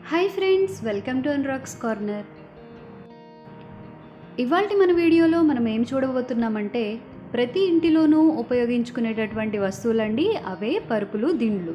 hi friends welcome to అన్రాక్స్ corner ఇవాళ మన వీడియోలో మనం ఏం చూడబోతున్నామంటే ప్రతి ఇంటిలోనూ ఉపయోగించుకునేటటువంటి వస్తువులండి అవే పరుపులు దిండ్లు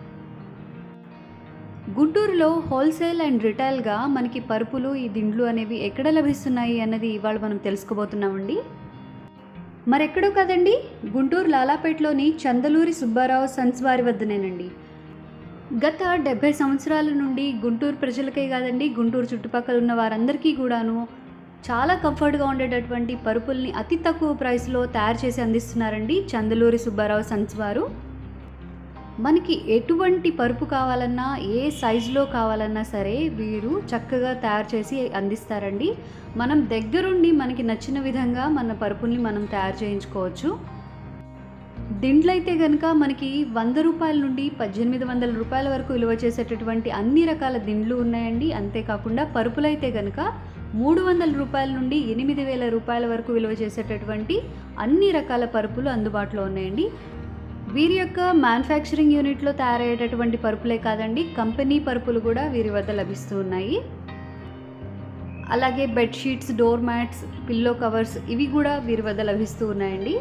గుంటూరులో హోల్సేల్ అండ్ రిటైల్గా మనకి పరుపులు ఈ దిండ్లు అనేవి ఎక్కడ లభిస్తున్నాయి అన్నది ఇవాళ మనం తెలుసుకోబోతున్నామండి మరెక్కడో కదండి గుంటూరు లాలాపేటలోని చందలూరి సుబ్బారావు సన్స్ వారి వద్దనేనండి గత డెబ్బై సంవత్సరాల నుండి గుంటూరు ప్రజలకే కాదండి గుంటూరు చుట్టుపక్కల ఉన్న వారందరికీ కూడాను చాలా కంఫర్ట్గా ఉండేటటువంటి పరుపుల్ని అతి తక్కువ ప్రైస్లో తయారు చేసి అందిస్తున్నారండి చందలూరి సుబ్బారావు సన్స్ వారు మనకి ఎటువంటి పరుపు కావాలన్నా ఏ సైజులో కావాలన్నా సరే వీరు చక్కగా తయారు చేసి అందిస్తారండి మనం దగ్గరుండి మనకి నచ్చిన విధంగా మన పరుపుల్ని మనం తయారు చేయించుకోవచ్చు దిండ్లైతే కనుక మనకి వంద రూపాయల నుండి పద్దెనిమిది వందల రూపాయల వరకు విలువ చేసేటటువంటి అన్ని రకాల దిండ్లు ఉన్నాయండి అంతేకాకుండా పరుపులైతే కనుక మూడు వందల రూపాయల నుండి ఎనిమిది వేల రూపాయల వరకు విలువ చేసేటటువంటి అన్ని రకాల పరుపులు అందుబాటులో ఉన్నాయండి వీరి యొక్క మ్యానుఫ్యాక్చరింగ్ యూనిట్లో తయారయ్యేటటువంటి పరుపులే కాదండి కంపెనీ పరుపులు కూడా వీరి వద్ద లభిస్తూ ఉన్నాయి అలాగే bedsheets door mats pillow covers ఇవి కూడా వీరి వద్ద లభిస్తూ ఉన్నాయండి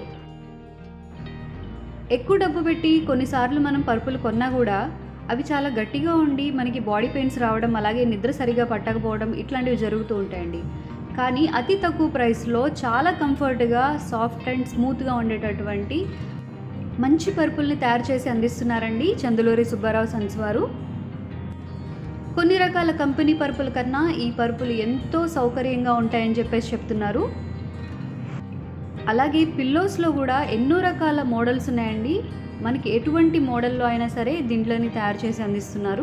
ఎక్కువ డబ్బు పెట్టి కొన్నిసార్లు మనం పరుపులు కొన్నా కూడా అవి చాలా గట్టిగా ఉండి మనకి బాడీ పెయిన్స్ రావడం అలాగే నిద్ర సరిగా పట్టకపోవడం ఇట్లాంటివి జరుగుతూ ఉంటాయండి కానీ అతి తక్కువ ప్రైస్లో చాలా కంఫర్ట్గా సాఫ్ట్ అండ్ స్మూత్గా ఉండేటటువంటి మంచి పరుపుల్ని తయారు చేసి అందిస్తున్నారండి చందులూరి సుబ్బారావు సన్స్ వారు కొన్ని రకాల కంపెనీ పరుపుల కన్నా ఈ పరుపులు ఎంతో సౌకర్యంగా ఉంటాయని చెప్పేసి చెప్తున్నారు అలాగే పిల్లోస్లో కూడా ఎన్నో రకాల మోడల్స్ ఉన్నాయండి మనకి ఎటువంటి మోడల్లో అయినా సరే దీంట్లోని తయారు చేసి అందిస్తున్నారు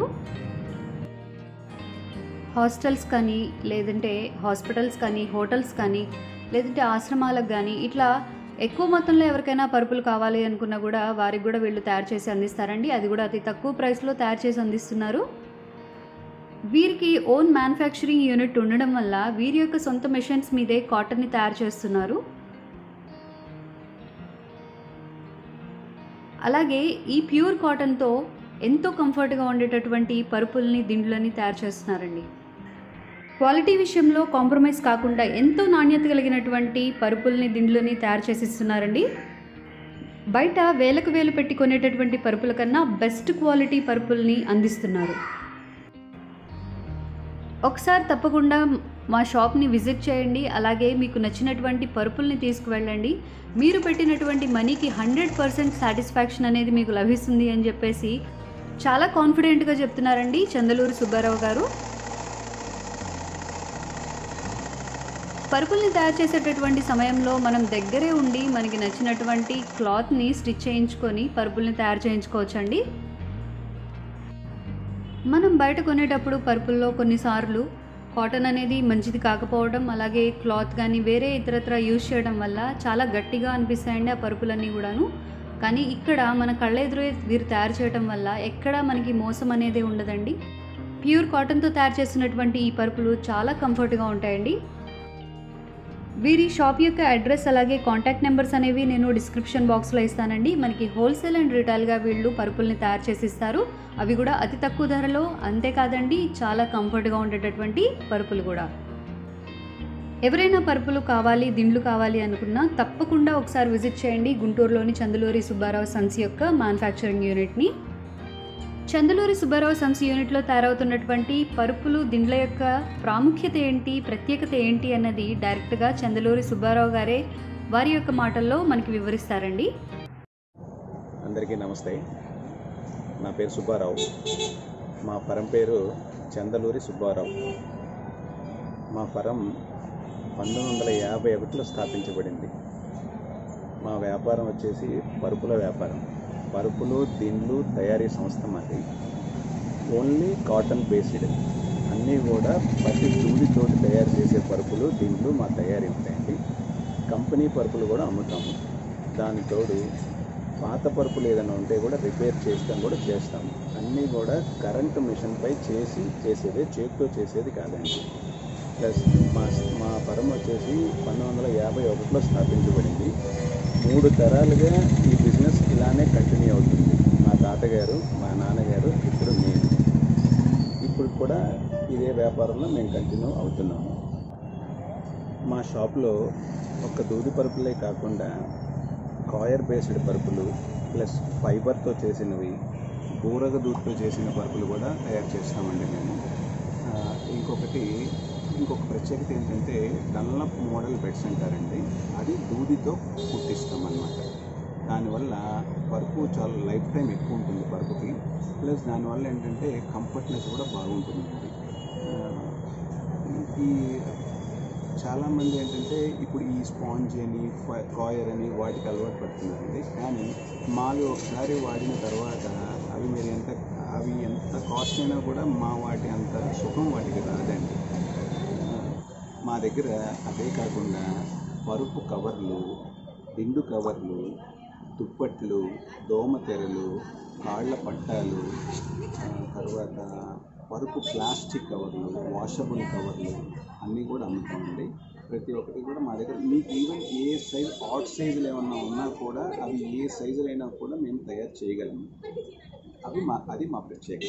హాస్టల్స్ కానీ లేదంటే హాస్పిటల్స్ కానీ హోటల్స్ కానీ లేదంటే ఆశ్రమాలకు కానీ ఇట్లా ఎక్కువ మొత్తంలో ఎవరికైనా పరుపులు కావాలి అనుకున్నా కూడా వారికి కూడా వీళ్ళు తయారు చేసి అందిస్తారండి అది కూడా అతి తక్కువ ప్రైస్లో తయారు చేసి అందిస్తున్నారు వీరికి ఓన్ మ్యానుఫ్యాక్చరింగ్ యూనిట్ ఉండడం వల్ల వీరి యొక్క సొంత మెషిన్స్ మీదే కాటన్ని తయారు చేస్తున్నారు అలాగే ఈ ప్యూర్ కాటన్తో ఎంతో కంఫర్ట్గా ఉండేటటువంటి పరుపుల్ని దిండ్లని తయారు చేస్తున్నారండి క్వాలిటీ విషయంలో కాంప్రమైజ్ కాకుండా ఎంతో నాణ్యత కలిగినటువంటి పరుపుల్ని దిండ్లని తయారు చేసిస్తున్నారండి బయట వేలకు వేలు పెట్టి కొనేటటువంటి పరుపుల కన్నా బెస్ట్ క్వాలిటీ పరుపుల్ని అందిస్తున్నారు ఒకసారి తప్పకుండా మా షాప్ని విజిట్ చేయండి అలాగే మీకు నచ్చినటువంటి పరుపుల్ని తీసుకువెళ్ళండి మీరు పెట్టినటువంటి మనీకి హండ్రెడ్ పర్సెంట్ సాటిస్ఫాక్షన్ అనేది మీకు లభిస్తుంది అని చెప్పేసి చాలా కాన్ఫిడెంట్గా చెప్తున్నారండి చందలూరు సుబ్బారావు గారు పరుపుల్ని తయారు చేసేటటువంటి సమయంలో మనం దగ్గరే ఉండి మనకి నచ్చినటువంటి క్లాత్ని స్టిచ్ చేయించుకొని పరుపుల్ని తయారు చేయించుకోవచ్చండి మనం బయట కొనేటప్పుడు పరుపుల్లో కొన్నిసార్లు కాటన్ అనేది మంచిది కాకపోవడం అలాగే క్లాత్ కానీ వేరే ఇతరత్ర యూజ్ చేయడం వల్ల చాలా గట్టిగా అనిపిస్తాయండి ఆ పరుపులన్నీ కూడాను కానీ ఇక్కడ మన కళ్ళెదురే వీరు తయారు చేయడం వల్ల ఎక్కడా మనకి మోసం అనేది ఉండదండి ప్యూర్ కాటన్తో తయారు చేసినటువంటి ఈ పరుపులు చాలా కంఫర్ట్గా ఉంటాయండి వీరి షాప్ యొక్క అడ్రస్ అలాగే కాంటాక్ట్ నెంబర్స్ అనేవి నేను డిస్క్రిప్షన్ బాక్స్లో ఇస్తానండి మనకి హోల్సేల్ అండ్ రిటైల్గా వీళ్ళు పరుపుల్ని తయారు చేసి ఇస్తారు అవి కూడా అతి తక్కువ ధరలో అంతేకాదండి చాలా కంఫర్ట్గా ఉండేటటువంటి పరుపులు కూడా ఎవరైనా పరుపులు కావాలి దిండ్లు కావాలి అనుకున్నా తప్పకుండా ఒకసారి విజిట్ చేయండి గుంటూరులోని చందులూరి సుబ్బారావు సన్స్ యొక్క మ్యానుఫ్యాక్చరింగ్ యూనిట్ని చందలూరి సుబ్బారావు సంస్థ యూనిట్లో తయారవుతున్నటువంటి పరుపులు దిండ్ల యొక్క ప్రాముఖ్యత ఏంటి ప్రత్యేకత ఏంటి అన్నది డైరెక్ట్గా చందలూరి సుబ్బారావు గారే వారి యొక్క మాటల్లో మనకి వివరిస్తారండి అందరికీ నమస్తే నా పేరు సుబ్బారావు మా ఫరం పేరు చందలూరి సుబ్బారావు మా ఫరం పంతొమ్మిది వందల యాభై ఒకటిలో స్థాపించబడింది మా వ్యాపారం వచ్చేసి పరుపుల వ్యాపారం పరుపులు దిండ్లు తయారీ సంస్థ మాది ఓన్లీ కాటన్ బేస్డ్ అన్నీ కూడా ప్రతి దూడితోటి తయారు చేసే పరుపులు దిండ్లు మా తయారీ ఉంటాయండి కంపెనీ పరుపులు కూడా అమ్ముతాము దాని తోడు పాత పరుపులు ఏదైనా ఉంటే కూడా రిపేర్ చేస్తాం కూడా చేస్తాము అన్నీ కూడా కరెంటు మిషన్పై చేసి చేసేదే చేతితో చేసేది కాదండి ప్లస్ మా మా పరం వచ్చేసి పంతొమ్మిది వందల యాభై ఒకటిలో స్థాపించబడింది మూడు తరాలుగా ఈ బిజినెస్ ఇలానే కంటిన్యూ అవుతుంది మా తాతగారు మా నాన్నగారు ఇప్పుడు నేను ఇప్పుడు కూడా ఇదే వ్యాపారంలో మేము కంటిన్యూ అవుతున్నాము మా షాప్లో ఒక దూది పరుపులే కాకుండా కాయర్ బేస్డ్ పరుపులు ప్లస్ ఫైబర్తో చేసినవి బూరగ దూదితో చేసిన పరుపులు కూడా తయారు చేస్తామండి మేము ఆ, ఇంకొకటి ఇంకొక ప్రత్యేకత ఏంటంటే డన్లప్ మోడల్ బెడ్స్ అంటారండి అది దూదితో కుట్టిస్తాం అన్నమాట దానివల్ల పరుపు చాలా లైఫ్ టైం ఎక్కువ ఉంటుంది పరుపుకి ప్లస్ దానివల్ల ఏంటంటే కంఫర్ట్నెస్ కూడా బాగుంటుందండి ఆ, ఈ చాలామంది ఏంటంటే ఇప్పుడు ఈ స్పాంజ్ అని ఫ- కాయర్ అని వాటికి అలవాటు పడుతున్నారండి కానీ మావి ఒకసారి వాడిన తర్వాత అవి మీరు ఎంత అవి ఎంత కాస్ట్ అయినా కూడా మా వాటి అంత సుఖం వాటికి రాదండి ఆ, మా దగ్గర అదే కాకుండా పరుపు కవర్లు దిండు కవర్లు దుప్పట్లు దోమతెరలు కాళ్ళ పట్టాలు ఆ, తర్వాత పరుపు ప్లాస్టిక్ కవర్లు వాషబుల్ కవర్లు అన్నీ కూడా అమ్ముతామండి ప్రతి ఒక్కటి కూడా మా దగ్గర మీకు ఈవెన్ ఏ సైజ్ ఆట్ సైజులు ఏమన్నా ఉన్నా కూడా అవి ఏ సైజులు అయినా కూడా మేము తయారు చేయగలము అవి మా అది మా ప్రత్యేకత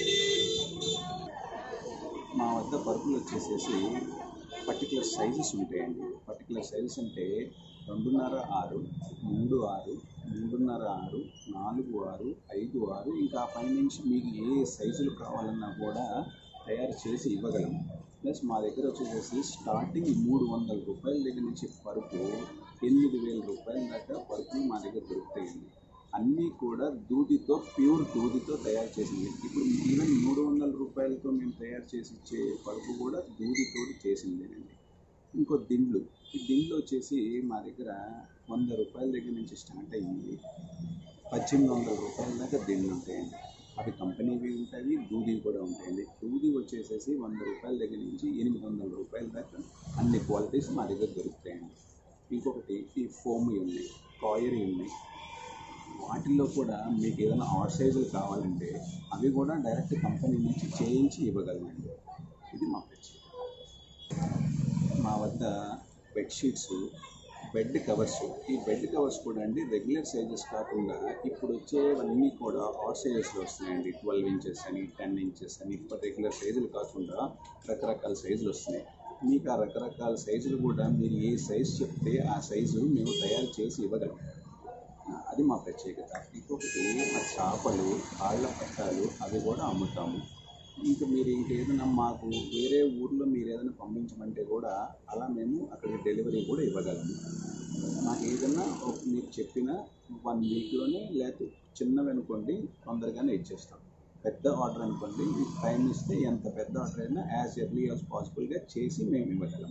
మా వద్ద పరుపులు వచ్చేసేసి పర్టికులర్ సైజెస్ ఉంటాయండి పర్టికులర్ సైజెస్ అంటే రెండున్నర ఆరు మూడు ఆరు మూడున్నర ఆరు నాలుగు ఆరు ఐదు ఆరు ఇంకా పైనుంచి మీకు ఏ సైజులు కావాలన్నా కూడా తయారు చేసి ఇవ్వగలము ప్లస్ మా దగ్గర వచ్చేసేసి స్టార్టింగ్ మూడు వందల రూపాయల దగ్గర నుంచి పరుపు ఎనిమిది వేల రూపాయల దాకా పరుపులు మా దగ్గర దొరుకుతాయండి అన్నీ కూడా దూదితో ప్యూర్ దూదితో తయారు చేసింది ఇప్పుడు ఈవెన్ మూడు వందల రూపాయలతో మేము తయారు చేసి ఇచ్చే పరుపు కూడా దూదితో చేసిందేనండి ఇంకో దిండ్లు ఈ దిండ్లు వచ్చేసి మా దగ్గర వంద రూపాయల దగ్గర నుంచి స్టార్ట్ అయ్యింది పద్దెనిమిది వందల రూపాయల దాకా దిండ్లు ఉంటాయండి అవి కంపెనీవి ఉంటాయి దూదివి కూడా ఉంటాయండి దూది వచ్చేసేసి వంద రూపాయల దగ్గర నుంచి ఎనిమిది వందల రూపాయల దాకా అన్ని క్వాలిటీస్ మా దగ్గర దొరుకుతాయండి ఇంకొకటి ఈ ఫోమ్ ఉన్నాయి కాయరీ ఉన్నాయి వాటిల్లో కూడా మీకు ఏదైనా ఆర్ సైజులు కావాలంటే అవి కూడా డైరెక్ట్ కంపెనీ నుంచి చేయించి ఇవ్వగలమండి ఇది మా ప్రత్యేకత మా వద్ద బెడ్షీట్స్ బెడ్ కవర్స్ ఈ బెడ్ కవర్స్ కూడా అండి రెగ్యులర్ సైజెస్ కాకుండా ఇప్పుడు వచ్చేవన్నీ కూడా ఆర్ సైజెస్లో వస్తున్నాయండి ట్వెల్వ్ ఇంచెస్ అని టెన్ ఇంచెస్ అని ఇప్పుడు రెగ్యులర్ సైజులు కాకుండా రకరకాల సైజులు వస్తున్నాయి మీకు ఆ రకరకాల సైజులు కూడా మీరు ఏ సైజు చెప్తే ఆ సైజు మేము తయారు చేసి ఇవ్వగలం అది మా ప్రత్యేకత ఇంకొకటి ఆ చేపలు కాళ్ళ పట్టాలు అవి కూడా అమ్ముతాము ఇంకా మీరు ఇంకేదైనా మాకు వేరే ఊర్లో మీరు ఏదైనా పంపించమంటే కూడా అలా మేము అక్కడికి డెలివరీ కూడా ఇవ్వగలము నాకు ఏదైనా ఒక మీరు చెప్పిన వన్ వీక్లోనే లేకపోతే చిన్నవి అనుకోండి తొందరగానే ఇచ్చేస్తాం పెద్ద ఆర్డర్ అనుకోండి మీకు టైం ఇస్తే ఎంత పెద్ద ఆర్డర్ అయినా యాజ్ ఎర్లీ యాజ్ పాసిబుల్గా చేసి మేము ఇవ్వగలము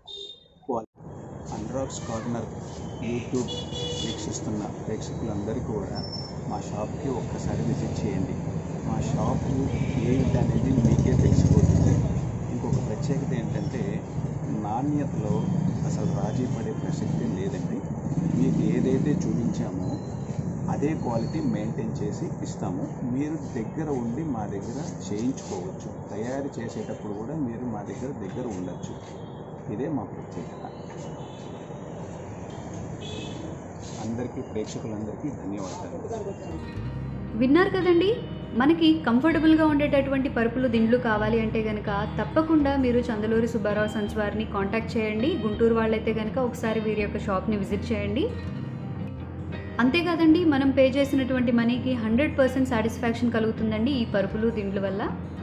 అండ్రాక్స్ కార్నర్ యూట్యూబ్ వీక్షిస్తున్న ప్రేక్షకులందరికీ కూడా మా షాప్కి ఒక్కసారి విజిట్ చేయండి మా షాపు ఏంటనేది మీకే తెలిసిపోతుంది ఇంకొక ప్రత్యేకత ఏంటంటే నాణ్యతలో అసలు రాజీ పడే ప్రసక్తి లేదండి మీకు ఏదైతే చూపించామో అదే క్వాలిటీ మెయింటైన్ చేసి ఇస్తాము మీరు దగ్గర ఉండి మా దగ్గర చేయించుకోవచ్చు తయారు చేసేటప్పుడు కూడా మీరు మా దగ్గర దగ్గర ఉండొచ్చు ఇదే మా ప్రత్యేకత అందరికీ ప్రేక్షకులందరికీ ధన్యవాదాలు విన్నారు కదండి మనకి కంఫర్టబుల్గా ఉండేటటువంటి పరుపులు దిండ్లు కావాలి అంటే కనుక తప్పకుండా మీరు చందలూరి సుబ్బారావు సన్స్ వారిని కాంటాక్ట్ చేయండి గుంటూరు వాళ్ళైతే కనుక ఒకసారి వీరి యొక్క షాప్ని విజిట్ చేయండి అంతేకాదండి మనం పే చేసినటువంటి మనీకి హండ్రెడ్ పర్సెంట్ సాటిస్ఫాక్షన్ కలుగుతుందండి ఈ పరుపులు దిండ్ల వల్ల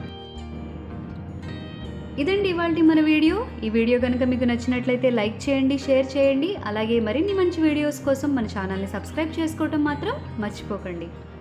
ఇదండి ఇవాళ మన వీడియో ఈ వీడియో కనుక మీకు నచ్చినట్లయితే లైక్ చేయండి షేర్ చేయండి అలాగే మరిన్ని మంచి వీడియోస్ కోసం మన ఛానల్ని సబ్స్క్రైబ్ చేసుకోవటం మాత్రం మర్చిపోకండి